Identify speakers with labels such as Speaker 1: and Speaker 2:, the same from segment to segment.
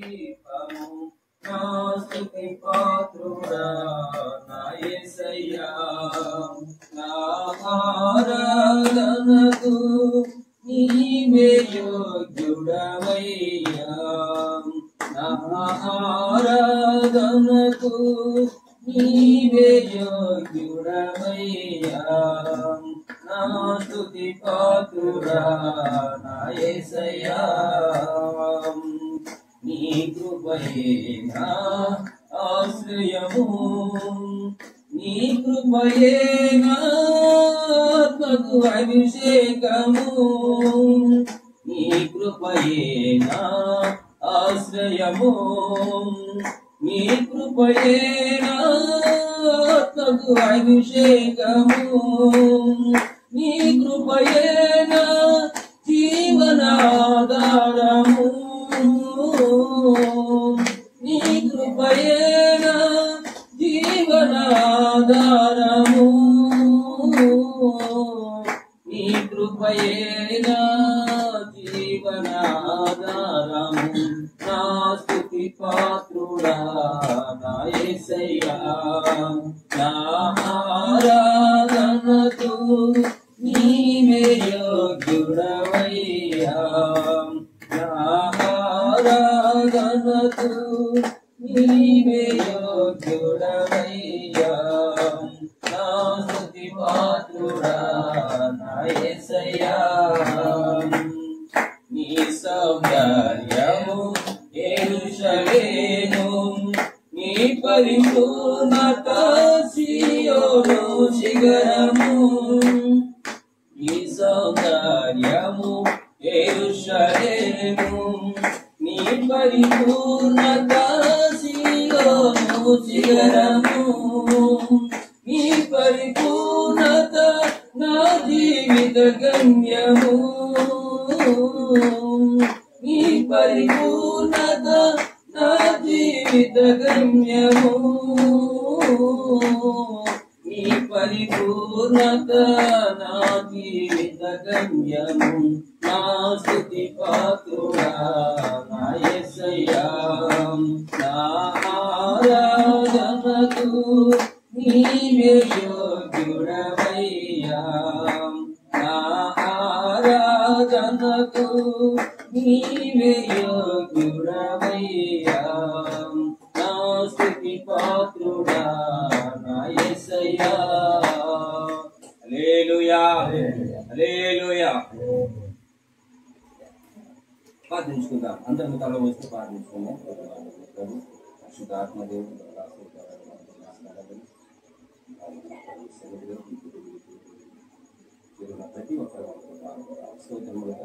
Speaker 1: దీపము నా స్తుతి పాత్రుడా నా యేసయ్యా నా ఆరాధనకు నీవే యోగ్యుడవయ్యా నా ఆరాధనకు నీవే యోగ్యుడవయ్యా నా స్తుతి పాత్రుడా నా యేసయ్యా నీ కృపయే నా ఆశ్రయము నీ కృపయే నా ఆత్మకు అభిషేకము నీ కృపయే నా ఆశ్రయము నీ కృపయే నా ఆత్మకు అభిషేకము నీ కృపయే నా జీవనాధారము నీ కృపయే నా జీవనాధారము నీ కృపయే నా జీవనాధారము నా స్తుతి పాత్రుడా నా యేసయ్యా నా ఆరాధనకు నీవే యోగ్యుడవయ్యా నా ఆరాధనకు నీవే యోగ్యుడవయ్యా నా స్తుతి పాత్రుడా నా యేసయ్యా నీ సౌందర్యము ఎరుషలేను నీ పరిపూర్ణత సియోను శిఖరము నీ సౌందర్యము ఎరుషలేను నీ పరిపూర్ణత సియోను శిఖరము నీ పరిపూర్ణత నా జీవిత గమ్యము నీ పరిపూర్ణత నా జీవిత గమ్యము నీ పరిపూర్ణత నా జీవిత గమ్యము నా స్థుతి పాత్రుడా నా యేసయ్యా నా ఆరాధనకు నీవే యోగ్యుడవయ్యా నా ఆరాధనకు నీవే యోగ్యుడవయ్యా నా స్థుతి పాత్రుడా నా యేసయ్యా హల్లెలూయా హల్లెలూయా ప్రార్థించుకుందాం అందరం తల వస్తూ ప్రార్థించుకుందాం పరిశుద్ధాత్మ దేవుడు ప్రతి ఒక్కరు స్తోత్రములతో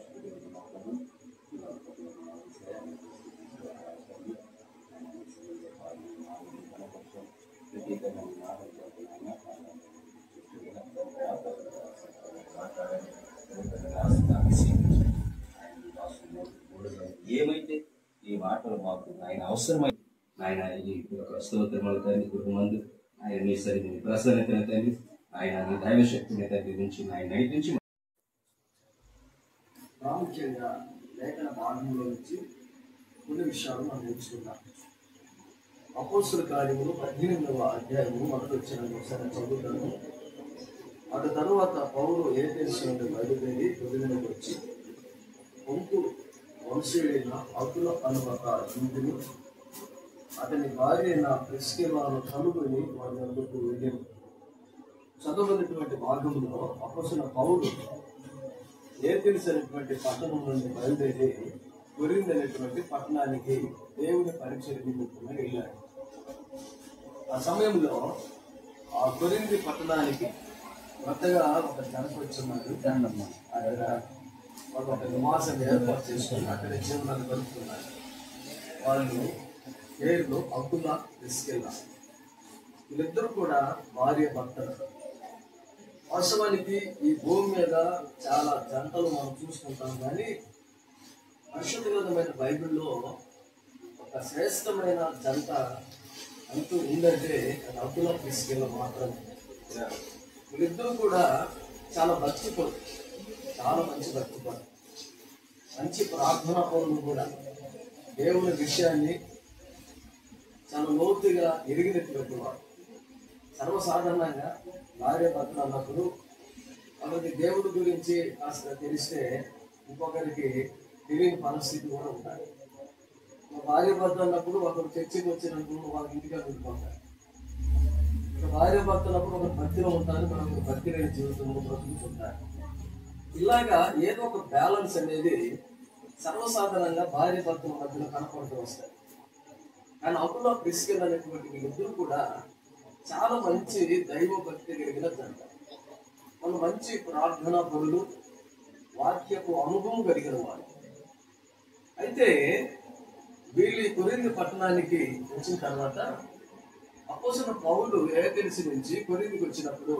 Speaker 1: ఏమైతే ఈ మాటలు మాకు ఆయన అవసరమై ఆయన ఈ యొక్క స్తోత్రముల తండ్రి కుటుంబందు ఆయన నీ సరి నీ ప్రసన్నతను తండ్రి ఆయన నీ దైవ శక్తిని తండ్రి నుంచి ఆయన నడిపించి
Speaker 2: ప్రాముఖ్యంగా లేఖన భాగంలో నుంచి కొన్ని విషయాలు మనం నేర్చుకుందాం అపోస్తుల కార్యములు పద్దెనిమిదవ అధ్యాయము మొదటి వచ్చిన ఒకసారి చదువుతాను అటు తరువాత పౌరు ఏ దేశం నుండి బయలుదేరి తొలిదినకు వచ్చి పొంకు వంశీయుడైన అకుల అను ఒక యూదుని అతని భార్య అయిన ప్రిస్కేవాను కనుగొని వారి వద్దకు వెళ్ళారు చదవనటువంటి భాగంలో అపసిన పౌరు ఏథెన్స్ అనేటువంటి పట్టణం నుండి బయలుదేరి కొరింది అనేటువంటి పట్టణానికి దేవుని పరిచయ నిమిత్తమై వెళ్ళాడు ఆ సమయంలో ఆ కొరింది పట్టణానికి కొత్తగా ఒక జనక వచ్చిన్నారు అక్కడ వాళ్ళు ఒక నివాసం ఏర్పాటు చేసుకుని అక్కడ జీవనాన్ని గడుపుతున్నారు వాళ్ళు పేర్లు అబ్దుల్లా ఇస్కెల్లా వీళ్ళిద్దరు కూడా భార్య భర్తలు వాస్తవానికి ఈ భూమి మీద చాలా జంటలు మనం చూసుకుంటాం కానీ పరిశుద్ధమైన బైబిల్లో ఒక శ్రేష్టమైన జంట అంటూ ఉందంటే అది అబ్దుల్లా ఇస్కెల్లా మాత్రమే వీళ్ళిద్దరూ కూడా చాలా భక్తిపడు చాలా మంచి భక్తిపడు మంచి ప్రార్థనా పనులు కూడా దేవుని విషయాన్ని చాలా లోతుగా ఎరిగినటువంటి వాడు సర్వసాధారణంగా భార్య భర్తలు అన్నప్పుడు వాళ్ళకి దేవుడి గురించి కాస్త తెలిస్తే ఇంకొకరికి తెలియని పరిస్థితి కూడా ఉంటాయి ఒక భార్య భర్త అన్నప్పుడు ఒకరు చర్చికి వచ్చినప్పుడు వాళ్ళ ఇంటిగా వెళ్ళిపోతారు ఒక భార్య భర్త అన్నప్పుడు ఒకరు భక్తిలో ఉంటారు మరొకరు భక్తి లేని జీవితంలో బ్రతుకుతుంటారు ఇలాగా ఏదో ఒక బ్యాలెన్స్ అనేది సర్వసాధారణంగా భార్య భర్తల మధ్యలో కనపడుతూ వస్తాయి కానీ అప్పుడు క్రిస్టియన్ అనేటువంటి వీళ్ళిద్దరు కూడా చాలా మంచి దైవ భక్తి కలిగిన జంట వాళ్ళు మంచి ప్రార్థనా పరులు వాక్యపు అనుభవం కలిగిన వారు అయితే వీళ్ళు ఈ కొరింది పట్టణానికి వచ్చిన తర్వాత అపోసిన పౌలు ఏథెన్సి నుంచి కొరిందికి వచ్చినప్పుడు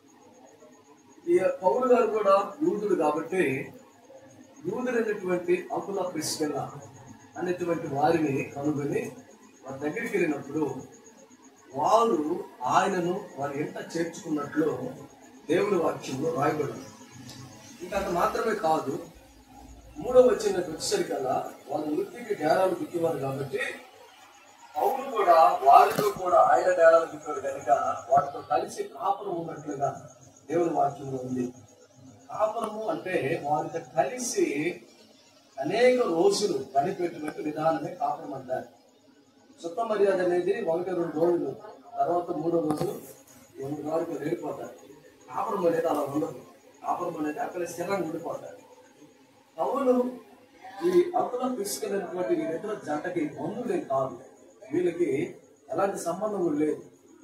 Speaker 2: ఈ పౌలు గారు కూడా యూదుడు కాబట్టి యూదుడైనటువంటి అంకుల ప్రిస్కెల్లా అనేటువంటి వారిని కనుగొని వారి దగ్గరికి వెళ్ళినప్పుడు వారు ఆయనను వారి ఎంత చేర్చుకున్నట్లు దేవుని వాక్యంలో రాయబడింది ఇంకా అంత మాత్రమే కాదు మూడవ వచ్చిన వచ్చేసరికల్లా వాళ్ళ వృత్తికి డేరాలు గుర్తున్నారు కాబట్టి పౌరులు కూడా వారితో కూడా ఆయన డేరాలు గుర్తారు కనుక వాటితో కలిసి కాపురం ఉన్నట్లుగా దేవుని వాక్యంలో ఉంది కాపురము అంటే వారితో కలిసి అనేక రోజులు కనిపెట్టినట్టు విధానమే కాపురం అంటారు సుత్త మర్యాద అనేది ఒకటి రెండు రోజులు తర్వాత మూడో రోజు ఎనిమిది వరకు వెళ్ళిపోతారు కాపురం అనేది అలా ఉండదు కాపురం అనేది అక్కడ స్థిరంగా ఉండిపోతారు పౌరులు ఈ అప్పుల తీసుకెళ్ళినటువంటి వీరిద్దరు జంటకి బంధువులే కాదు వీళ్ళకి ఎలాంటి సంబంధం కూడా లేదు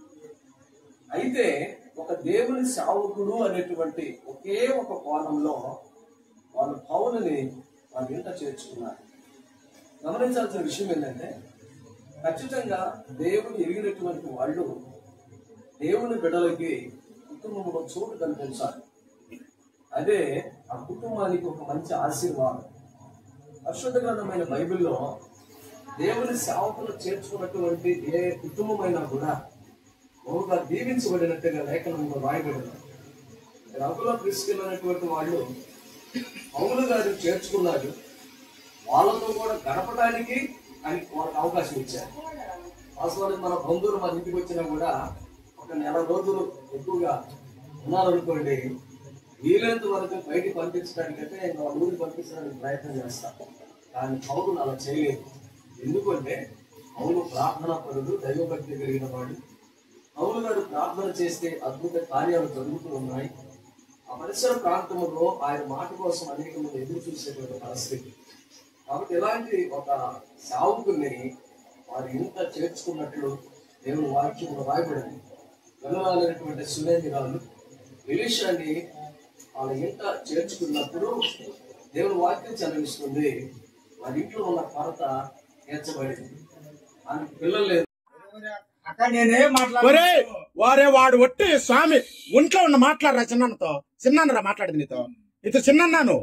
Speaker 2: అయితే ఒక దేవుని సేవకుడు అనేటువంటి ఒకే ఒక కోణంలో వాళ్ళు పౌరుని వాళ్ళు ఇంట చేర్చుకున్నారు గమనించాల్సిన విషయం ఏంటంటే ఖచ్చితంగా దేవుని ఎరిగినటువంటి వాళ్ళు దేవుని బిడ్డలకి కుటుంబంలో చోటు కల్పించాలి అదే ఆ కుటుంబానికి ఒక మంచి ఆశీర్వాదం పరిశుద్ధ గ్రంథమైన బైబిల్లో దేవుని సేవకులు చేర్చుకున్నటువంటి ఏ కుటుంబమైనా కూడా బహుగా దీవించబడినట్టుగా లేఖనంలో రాయబడింది రఘులో తీసుకెళ్ళినటువంటి వాళ్ళు పౌలు గారు చేర్చుకున్నారు వాళ్ళతో కూడా గడపడానికి అని వాళ్ళకి అవకాశం ఇచ్చారు వాస్తవానికి మన బంధువులు మన ఇంటికి వచ్చినా కూడా ఒక నెల రోజులు ఎక్కువగా ఉన్నారనుకోండి వీలైనంత వరకు బయటికి పంపించడానికంటే ఇంకా వాళ్ళ ఊరికి పంపించడానికి ప్రయత్నం చేస్తాం కానీ పౌరులు అలా చేయలేదు ఎందుకంటే పౌరు ప్రార్థనా పరుడు దైవభక్తి కలిగిన వాడు పౌరు గారు ప్రార్థన చేస్తే అద్భుత కార్యాలు జరుగుతూ ఉన్నాయి ఆ పరిసర ప్రాంతంలో ఆయన మాట కోసం అనేక మంది ఎదురు చూసేటువంటి పరిస్థితి కాబట్టి ఇలాంటి ఒక సావుకుని వారు ఇంత చేర్చుకున్నట్లు దేవుని వాక్యంలో రాయబడింది వెళ్ళరాలైనటువంటి సునేమిరాలు ఎలీషాని వాళ్ళ ఇంట చేర్చుకున్నప్పుడు దేవుని వాక్యం చదివిస్తుంది వారి ఇంట్లో ఉన్న కొరత తీర్చబడింది ఆయనకు పిల్లలు లేదు
Speaker 3: అక్కడ నేనేం మాట్లాడు
Speaker 4: ఒరే వారే వాడు ఒట్టి స్వామి ఒంట్లో ఉన్న మాట్లాడరా చిన్నతో చిన్నరా మాట్లాడింది నీతో ఇతను చిన్నన్నాను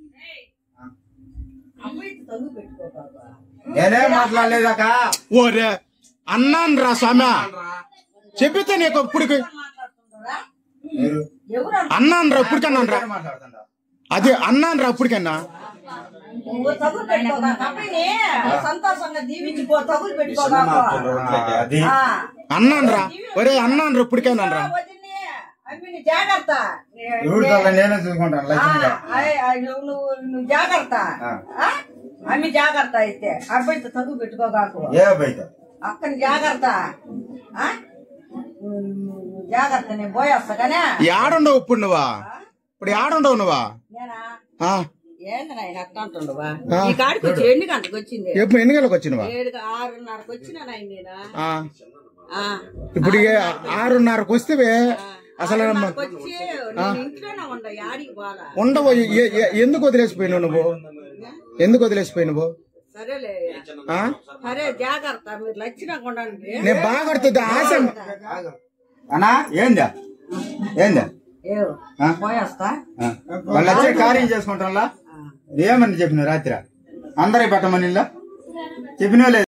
Speaker 3: నేనేం మాట్లాడలేదక్క
Speaker 4: ఓరే అన్నాను రా స్వామి చెప్పితే నీకు ఇప్పుడు
Speaker 3: మీరు
Speaker 4: అన్నాను రా ఇప్పటికన్నాను రా
Speaker 3: ఏం మాట్లాడుతుందా
Speaker 4: అదే అన్నాను రా ఇప్పటికన్నా
Speaker 5: నువ్వు తగులు పెట్టుకోగా కంపెనీ సంతోషంగా దీవించిపో తగులు
Speaker 3: చిన్న
Speaker 5: పెట్టుకోగా
Speaker 3: మాట్లాడు. అది
Speaker 4: అన్నాను రా ఒరే అన్నాను రా ఇప్పటికైనా రా
Speaker 5: వదిని అమ్మిని జాగ్రత్త
Speaker 3: ఎవరి తల నేనే చూసుకుంటాను
Speaker 5: ఆ,
Speaker 3: లక్ష్మిగా
Speaker 5: అయ్, అయ్, నువ్వు నువ్వు జాగ్రత్త
Speaker 3: ఆ.
Speaker 5: ఆ? అమ్మి జాగ్రత్త అయితే అబ్బాయితో చదువు పెట్టుకోగాకు
Speaker 3: ఏ బయట
Speaker 5: అక్కని జాగ్రత్త ఆ? నువ్వు జాగ్రత్త నేను పోయేస్తా కానీ
Speaker 4: ఏడుండవు ఇప్పుడు నువ్వా ఇప్పుడు ఏడుండవు నువ్వా
Speaker 5: నేనా
Speaker 4: ఆ,
Speaker 5: ఏంది నాయన అట్ట అంటుండవా
Speaker 4: ఆ.
Speaker 5: ఈ కాడికి వచ్చి ఎన్ని గంటలకు వచ్చింది
Speaker 4: ఎప్పుడు ఎన్ని గంటలకు వచ్చినవా
Speaker 5: ఏడు ఆరున్నరకు వచ్చినా నాయన నేను
Speaker 4: ఆ,
Speaker 5: ఆ.
Speaker 4: ఇప్పుడు ఇక ఆరున్నరకు వస్తే అసలు
Speaker 5: ఆరున్నరకు వచ్చి నేను ఇంట్లోనే ఉండ యాడికి పోలా
Speaker 4: ఉండవు ఎ- ఎ- ఎందుకు వదిలేసిపోయినావు నువ్వు ఎందుకు వదిలేసిపోయినావు
Speaker 5: సరేలే
Speaker 4: ఆ?
Speaker 5: సరే జాగ్రత్త మీరు లచ్చినకుండా
Speaker 4: నేను బాగా పడుతుంది ఆశ
Speaker 3: అన్నా ఏందా ఏందా
Speaker 5: ఏవో
Speaker 3: ఆ?
Speaker 5: పోయేస్తా
Speaker 3: ఆ. వాళ్ళు వచ్చి కార్యం చేసుకుంటారా ఏమని చెప్పిన రాత్రి అందరికి పెట్టమని ఇలా చెప్పినా లేదు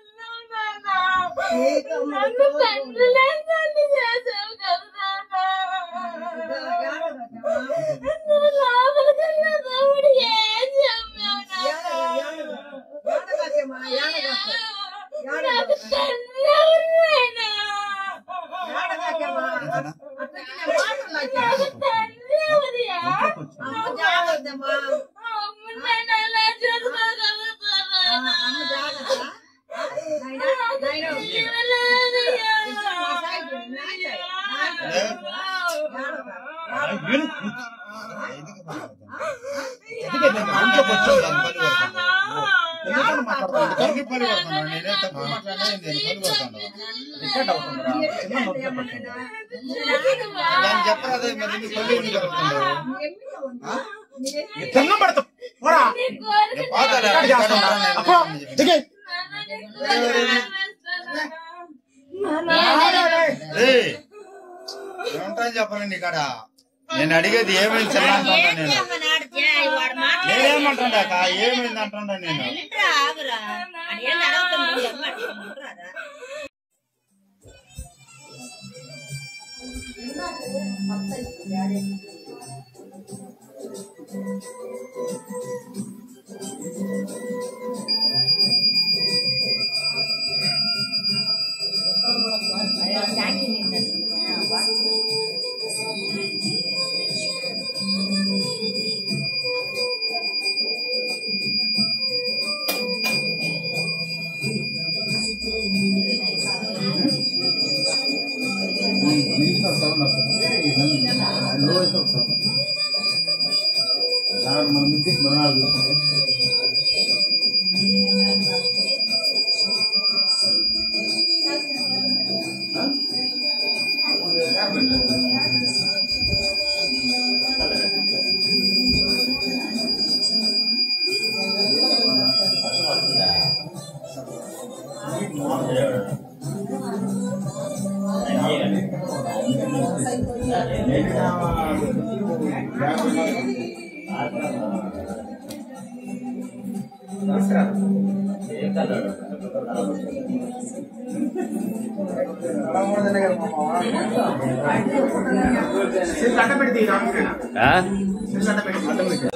Speaker 6: నన్ను పెండ్లి చేసావు కదా నువ్వు లోపలికన్నా దేవుడు ఏం చెప్పావు నాకు?
Speaker 4: విను.
Speaker 3: ఎందుకు నేను ఇంట్లోకి వచ్చాను దాన్ని పని కొడతాను. ఎందుకని మాట్లాడతాను? కలిగి పని కొడతాను. నేనేం తక్కువ మాట్లాడినా నేను పని కొడతాను.
Speaker 4: రికార్డ్ అవుతుందిరా. చిన్న నోట్లో పెట్టండి.
Speaker 3: దాన్ని చెప్పరాదే మరి నీ పని ఎందుకు కొడుతున్నావు?
Speaker 4: ఈ దండం పెడతా పోరా
Speaker 3: నేను పోతాలే,
Speaker 4: రికార్డ్ చేస్తున్నా
Speaker 3: నేను
Speaker 4: అప్పో దిగే
Speaker 3: ఏయ్, ఏమంటాను చెప్పను నీకాడ నేను అడిగేది ఏమైంది చిన్న అంటున్నా నేను నేనేమంటాడా అక్క? ఏమైంది అంటున్నా నేను
Speaker 7: నీటిలో సౌండ్ వస్తుంది లో అయితే ఒక సౌండ్ వస్తుంది ఆవిడ మన మిద్దికి మరణాలు చూస్తున్నాం
Speaker 4: అడ్డ పెడితే ఈ రామకృష్ణ అడ్డ పెట్టి అడ్డ పెట్టి